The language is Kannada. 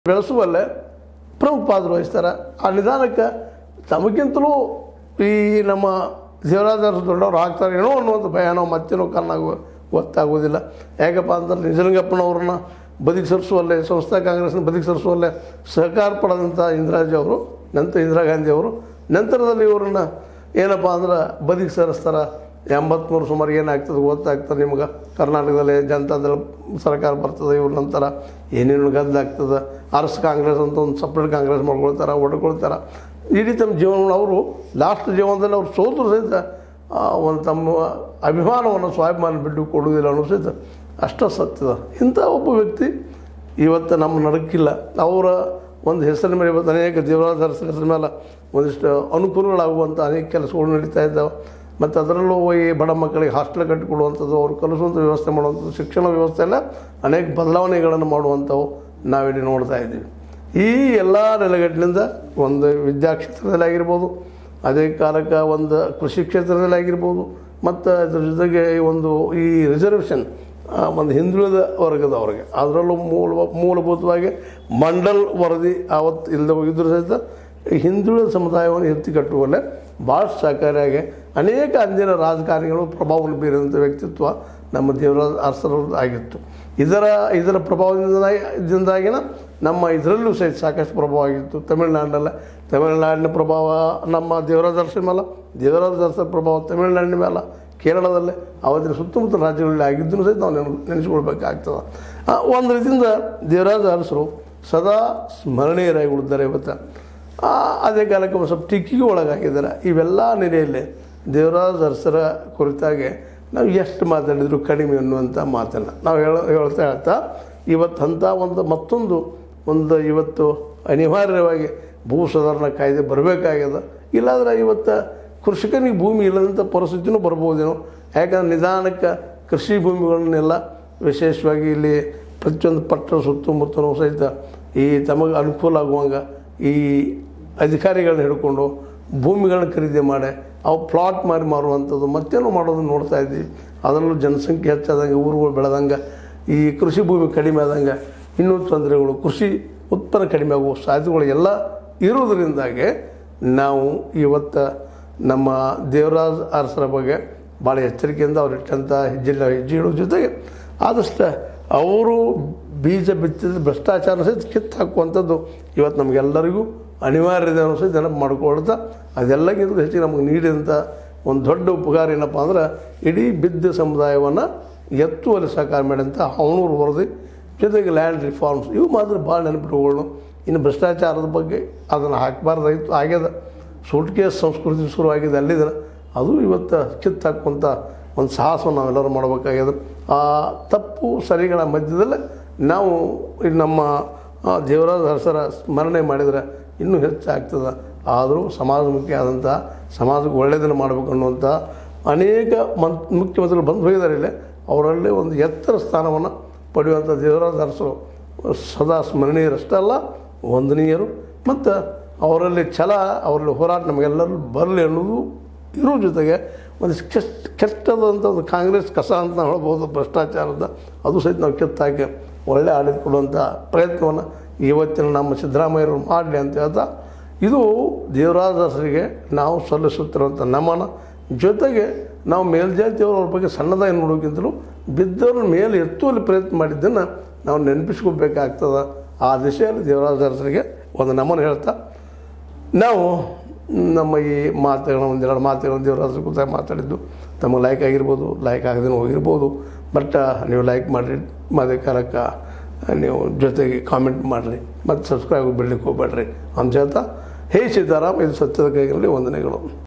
ಬೆಳೆಸುವಲ್ಲೇ ಪ್ರಮುಖ ಪಾತ್ರ ವಹಿಸ್ತಾರೆ ಆ ನಿಧಾನಕ್ಕೆ ತಮಗಿಂತಲೂ ಈ ನಮ್ಮ ದೇವರಾಜ ದೊಡ್ಡವ್ರು ಆಗ್ತಾರೆ ಏನೋ ಅನ್ನುವಂಥ ಭಯನೋ ಮತ್ತೇನೋ ಕಾರಣ ಗೊತ್ತಾಗೋದಿಲ್ಲ ಯಾಕಪ್ಪ ಅಂತಂದ್ರೆ ನಿಜಲಿಂಗಪ್ಪನವ್ರನ್ನ ಬದುಕಿ ಸರಿಸುವಲ್ಲೇ ಸಂಸ್ಥಾ ಕಾಂಗ್ರೆಸ್ನ ಬದುಕಿ ಸರಿಸುವಲ್ಲೇ ಸಹಕಾರ ಪಡೆದಂಥ ಇಂದಿರಾಜಿ ಅವರು ನಂತರ ಇಂದಿರಾ ಗಾಂಧಿ ಅವರು ನಂತರದಲ್ಲಿ ಇವ್ರನ್ನ ಏನಪ್ಪ ಅಂದ್ರೆ ಬದುಕಿ ಸರಿಸ್ತಾರೆ ಎಂಬತ್ತ್ಮೂರು ಸುಮಾರು ಏನಾಗ್ತದೆ ಗೊತ್ತಾಗ್ತದೆ ನಿಮ್ಗೆ ಕರ್ನಾಟಕದಲ್ಲಿ ಜನತಾದಳ ಸರ್ಕಾರ ಬರ್ತದೆ ಇವ್ರ ನಂತರ ಏನೇನು ಗದ್ದಾಗ್ತದೆ ಅರಸ್ ಕಾಂಗ್ರೆಸ್ ಅಂತ ಒಂದು ಸಪ್ರೇಟ್ ಕಾಂಗ್ರೆಸ್ ಮಾಡ್ಕೊಳ್ತಾರೆ ಹೊಡ್ಕೊಳ್ತಾರೆ ಇಡೀ ತಮ್ಮ ಜೀವನ ಅವರು ಲಾಸ್ಟ್ ಜೀವನದಲ್ಲಿ ಅವ್ರು ಸೋತರು ಸಹಿತ ಆ, ಒಂದು ತಮ್ಮ ಅಭಿಮಾನವನ್ನು ಸ್ವಾಭಿಮಾನ ಬಿಟ್ಟು ಕೊಡುವುದಿಲ್ಲ ಅನ್ನೋ ಸಹಿತ ಅಷ್ಟ ಸತ್ಯದ ಇಂಥ ಒಬ್ಬ ವ್ಯಕ್ತಿ ಇವತ್ತು ನಮ್ಮ ನಡಕ್ಕಿಲ್ಲ ಅವರ ಒಂದು ಹೆಸರಿನ ಮೇಲೆ ಇವತ್ತು ಅನೇಕ ದೇವರಾಜ ಹೆಸರಿನ ಮೇಲೆ ಒಂದಿಷ್ಟು ಅನುಕೂಲಗಳಾಗುವಂಥ ಅನೇಕ ಕೆಲಸಗಳು ನಡೀತಾ ಇದ್ದಾವೆ ಮತ್ತು ಅದರಲ್ಲೂ ಈ ಬಡ ಮಕ್ಕಳಿಗೆ ಹಾಸ್ಟೆಲ್ ಕಟ್ಟಿಕೊಡುವಂಥದ್ದು ಅವ್ರು ಕಲಿಸುವಂಥ ವ್ಯವಸ್ಥೆ ಮಾಡುವಂಥದ್ದು ಶಿಕ್ಷಣ ವ್ಯವಸ್ಥೆಯಲ್ಲ ಅನೇಕ ಬದಲಾವಣೆಗಳನ್ನು ಮಾಡುವಂಥವು ನಾವಿಲ್ಲಿ ನೋಡ್ತಾ ಇದ್ದೀವಿ ಈ ಎಲ್ಲ ನೆಲೆಗಟ್ಟಿನಿಂದ ಒಂದು ವಿದ್ಯಾ ಕ್ಷೇತ್ರದಲ್ಲಿ ಆಗಿರ್ಬೋದು ಅದೇ ಕಾಲಕ್ಕೆ ಒಂದು ಕೃಷಿ ಕ್ಷೇತ್ರದಲ್ಲಿ ಆಗಿರ್ಬೋದು ಮತ್ತು ಅದ್ರ ಜೊತೆಗೆ ಈ ಒಂದು ಈ ರಿಸರ್ವೇಷನ್ ಒಂದು ಹಿಂದುಳಿದ ವರ್ಗದವ್ರಿಗೆ ಅದರಲ್ಲೂ ಮೂಲ ಮೂಲಭೂತವಾಗಿ ಮಂಡಲ್ ವರದಿ ಆವತ್ತು ಇಲ್ಲದೆ ಹೋಗಿದ್ರು ಸಹಿತ ಈ ಹಿಂದುಳಿದ ಸಮುದಾಯವನ್ನು ಎತ್ತಿ ಕಟ್ಟುವಲ್ಲೇ ಭಾಳ ಸಹಕಾರಿಯಾಗಿ ಅನೇಕ ಅಂದಿನ ರಾಜಕಾರಣಿಗಳು ಪ್ರಭಾವವನ್ನು ಬೀರಿದಂಥ ವ್ಯಕ್ತಿತ್ವ ನಮ್ಮ ದೇವರಾಜ ಅರಸರವ್ರದ್ದು ಆಗಿತ್ತು ಇದರ ಇದರ ಪ್ರಭಾವದಿಂದಾಗಿನ ನಮ್ಮ ಇದರಲ್ಲೂ ಸಹಿತ ಸಾಕಷ್ಟು ಪ್ರಭಾವ ಆಗಿತ್ತು ತಮಿಳುನಾಡಿನಲ್ಲ ತಮಿಳುನಾಡಿನ ಪ್ರಭಾವ ನಮ್ಮ ದೇವರಾಜ ಅರಸರ ಮೇಲೆ ದೇವರಾಜ ಅರಸರ ಪ್ರಭಾವ ತಮಿಳುನಾಡಿನ ಮೇಲೆ ಕೇರಳದಲ್ಲೇ ಅವತ್ತಿನ ಸುತ್ತಮುತ್ತ ರಾಜ್ಯಗಳಲ್ಲಿ ಆಗಿದ್ದನ್ನು ಸಹಿತ ನಾವು ನೆನ ನೆನೆಸ್ಕೊಳ್ಬೇಕಾಗ್ತದೆ ಆ, ಒಂದು ರೀತಿಯಿಂದ ದೇವರಾಜ ಅರಸರು ಸದಾ ಸ್ಮರಣೀಯರಾಗಿ ಉಳಿದ್ದಾರೆ ಇವತ್ತು ಆ, ಅದೇ ಕಾಲಕ್ಕೆ ಒಂದು ಸ್ವಲ್ಪ ಟೀಕೆಗೆ ಒಳಗಾಗಿದ್ದಾರೆ ಇವೆಲ್ಲ ನೆಲೆಯಲ್ಲಿ ದೇವರಾಜ ಅರಸರ ಕುರಿತಾಗಿ ನಾವು ಎಷ್ಟು ಮಾತಾಡಿದ್ರು ಕಡಿಮೆ ಅನ್ನುವಂಥ ಮಾತನ್ನು ನಾವು ಹೇಳ ಹೇಳ್ತಾ ಹೇಳ್ತಾ ಇವತ್ತು ಅಂಥ ಒಂದು ಮತ್ತೊಂದು ಒಂದು ಇವತ್ತು ಅನಿವಾರ್ಯವಾಗಿ ಭೂ ಸುಧಾರಣಾ ಕಾಯ್ದೆ ಬರಬೇಕಾಗ್ಯದ ಇಲ್ಲಾಂದ್ರೆ ಇವತ್ತು ಕೃಷಿಕನಿಗೆ ಭೂಮಿ ಇಲ್ಲದಂಥ ಪರಿಸ್ಥಿತಿನೂ ಬರ್ಬೋದೇನೋ ಯಾಕಂದ್ರೆ ನಿಧಾನಕ್ಕೆ ಕೃಷಿ ಭೂಮಿಗಳನ್ನೆಲ್ಲ ವಿಶೇಷವಾಗಿ ಇಲ್ಲಿ ಪ್ರತಿಯೊಂದು ಪಟ್ಟಣ ಸುತ್ತಮುತ್ತಲೂ ಸಹಿತ ಈ ತಮಗೆ ಅನುಕೂಲ ಆಗುವಂಗ ಈ ಅಧಿಕಾರಿಗಳನ್ನ ಹಿಡ್ಕೊಂಡು ಭೂಮಿಗಳನ್ನ ಖರೀದಿ ಮಾಡಿ ಅವು ಪ್ಲಾಟ್ ಮಾರಿ ಮಾರುವಂಥದ್ದು ಮತ್ತೇನೋ ಮಾಡೋದನ್ನು ನೋಡ್ತಾ ಇದ್ದೀವಿ ಅದರಲ್ಲೂ ಜನಸಂಖ್ಯೆ ಹೆಚ್ಚಾದಂಗೆ ಊರುಗಳು ಬೆಳೆದಂಗೆ ಈ ಕೃಷಿ ಭೂಮಿ ಕಡಿಮೆ ಆದಂಗೆ ಇನ್ನೂ ತೊಂದರೆಗಳು ಕೃಷಿ ಉತ್ಪನ್ನ ಕಡಿಮೆ ಆಗುವ ಸಾಧ್ಯತೆಗಳು ಎಲ್ಲ ಇರೋದರಿಂದಾಗಿ ನಾವು ಇವತ್ತು ನಮ್ಮ ದೇವರಾಜ ಅರಸರ ಬಗ್ಗೆ ಭಾಳ ಎಚ್ಚರಿಕೆಯಿಂದ ಅವ್ರು ಇಟ್ಟಂಥ ಹೆಜ್ಜೆ ಹೆಜ್ಜೆ ಇಡೋ ಜೊತೆಗೆ ಆದಷ್ಟು ಅವರು ಬೀಜ ಬಿತ್ತಿದ ಭ್ರಷ್ಟಾಚಾರ ಸಹಿತ ಕಿತ್ತು ಹಾಕುವಂಥದ್ದು ಇವತ್ತು ನಮಗೆಲ್ಲರಿಗೂ ಅನಿವಾರ್ಯ ಇದೆ ಅನ್ನೋ ಸಹಿತ ನೆನಪು ಮಾಡ್ಕೊಳ್ತಾ ಅದೆಲ್ಲಕ್ಕಿಂತ ಹೆಚ್ಚಿಗೆ ನಮಗೆ ನೀಡಿದಂಥ ಒಂದು ದೊಡ್ಡ ಉಪಕಾರ ಏನಪ್ಪ ಅಂದ್ರೆ ಇಡೀ ಬಿದ್ದ ಸಮುದಾಯವನ್ನು ಎತ್ತುವಲ್ಲಿ ಸಹಕಾರ ಮಾಡಿದಂಥ ಅವನೂರು ವರದಿ ಜೊತೆಗೆ ಲ್ಯಾಂಡ್ ರಿಫಾರ್ಮ್ಸ್ ಇವು ಮಾತ್ರ ಭಾಳ ನೆನಪಿಟ್ಕೊಳ್ಳೋಣ ಇನ್ನು ಭ್ರಷ್ಟಾಚಾರದ ಬಗ್ಗೆ ಅದನ್ನು ಹಾಕಬಾರ್ದಾಗಿತ್ತು ಆಗ್ಯದ ಸೂಟ್ಕೇಸ್ ಸಂಸ್ಕೃತಿ ಶುರುವಾಗಿದೆ ಅಲ್ಲಿದೆ ಅದು ಇವತ್ತು ಕಿತ್ತು ಹಾಕುವಂಥ ಒಂದು ಸಾಹಸವನ್ನು ನಾವೆಲ್ಲರೂ ಮಾಡಬೇಕಾಗ್ಯದ ಆ ತಪ್ಪು ಸರಿಗಳ ಮಧ್ಯದಲ್ಲೇ ನಾವು ಈ ನಮ್ಮ ಆ, ದೇವರಾಜ ಅರಸರ ಸ್ಮರಣೆ ಮಾಡಿದರೆ ಇನ್ನೂ ಹೆಚ್ಚಾಗ್ತದೆ ಆದರೂ ಸಮಾಜಮುಖಿ ಆದಂಥ ಸಮಾಜಕ್ಕೆ ಒಳ್ಳೆಯದನ್ನು ಮಾಡಬೇಕು ಅನ್ನುವಂಥ ಅನೇಕ ಮನ್ ಮುಖ್ಯಮಂತ್ರಿಗಳು ಬಂದು ಹೋಗಿದ್ದಾರೆ ಇಲ್ಲಿ ಅವರಲ್ಲೇ ಒಂದು ಎತ್ತರ ಸ್ಥಾನವನ್ನು ಪಡೆಯುವಂಥ ದೇವರಾಜ ಅರಸರು ಸದಾ ಸ್ಮರಣೀಯರಷ್ಟೇ ಅಲ್ಲ ವಂದನೀಯರು ಮತ್ತು ಅವರಲ್ಲಿ ಛಲ ಅವರಲ್ಲಿ ಹೋರಾಟ ನಮಗೆಲ್ಲರೂ ಬರಲಿ ಅನ್ನೋದು ಇರೋ ಜೊತೆಗೆ ಒಂದು ಕೆಟ್ಟ ಕೆಟ್ಟದಂಥ ಒಂದು ಕಾಂಗ್ರೆಸ್ ಕಸ ಅಂತ ನಾವು ಹೇಳ್ಬೋದು ಭ್ರಷ್ಟಾಚಾರದ ಅದು ಸಹಿತ ನಾವು ಕಿತ್ತಾಕಿ ಒಳ್ಳೆ ಆಡಳಿತ ಕೊಡುವಂಥ ಪ್ರಯತ್ನವನ್ನು ಇವತ್ತಿನ ನಮ್ಮ ಸಿದ್ದರಾಮಯ್ಯರು ಮಾಡಲಿ ಅಂತ ಹೇಳ್ತಾ ಇದು ದೇವರಾಜರಿಗೆ ನಾವು ಸಲ್ಲಿಸುತ್ತಿರುವಂಥ ನಮನ ಜೊತೆಗೆ ನಾವು ಮೇಲ್ಜಾತಿಯವರು ಅವ್ರ ಬಗ್ಗೆ ಸಣ್ಣದಾಗಿ ನೋಡೋಕ್ಕಿಂತಲೂ ಬಿದ್ದವ್ರ ಮೇಲೆ ಎತ್ತುವಲ್ಲಿ ಪ್ರಯತ್ನ ಮಾಡಿದ್ದನ್ನು ನಾವು ನೆನಪಿಸ್ಕೋಬೇಕಾಗ್ತದೆ ಆ ದಿಶೆಯಲ್ಲಿ ದೇವರಾಜರಿಗೆ ಒಂದು ನಮನ ಹೇಳ್ತಾ ನಾವು ನಮ್ಮ ಈ ಮಾತುಗಳನ್ನ ಒಂದೆರಡು ಮಾತುಗಳನ್ನು ದೇವರಾಜರ ಕೂತಾಗ ಮಾತಾಡಿದ್ದು ತಮಗೆ ಲೈಕ್ ಆಗಿರ್ಬೋದು ಲೈಕ್ ಆಗದೇ ಹೋಗಿರ್ಬೋದು ಬಟ್ ನೀವು ಲೈಕ್ ಮಾಡಿರಿ ಅದೇ ಕಾಲಕ್ಕೆ ನೀವು ಜೊತೆಗೆ ಕಾಮೆಂಟ್ ಮಾಡಿರಿ ಮತ್ತು ಸಬ್ಸ್ಕ್ರೈಬ್ ಬಿಡ್ಲಿಕ್ಕೆ ಹೋಗ್ಬೇಡ್ರಿ ಅಂತ ಹೇಳ್ತಾ ಹೇ ಸೀತಾರಾಮ್ ಇದು ಸತ್ಯದ ಕೈಗಳಲ್ಲಿ ವಂದನೆಗಳು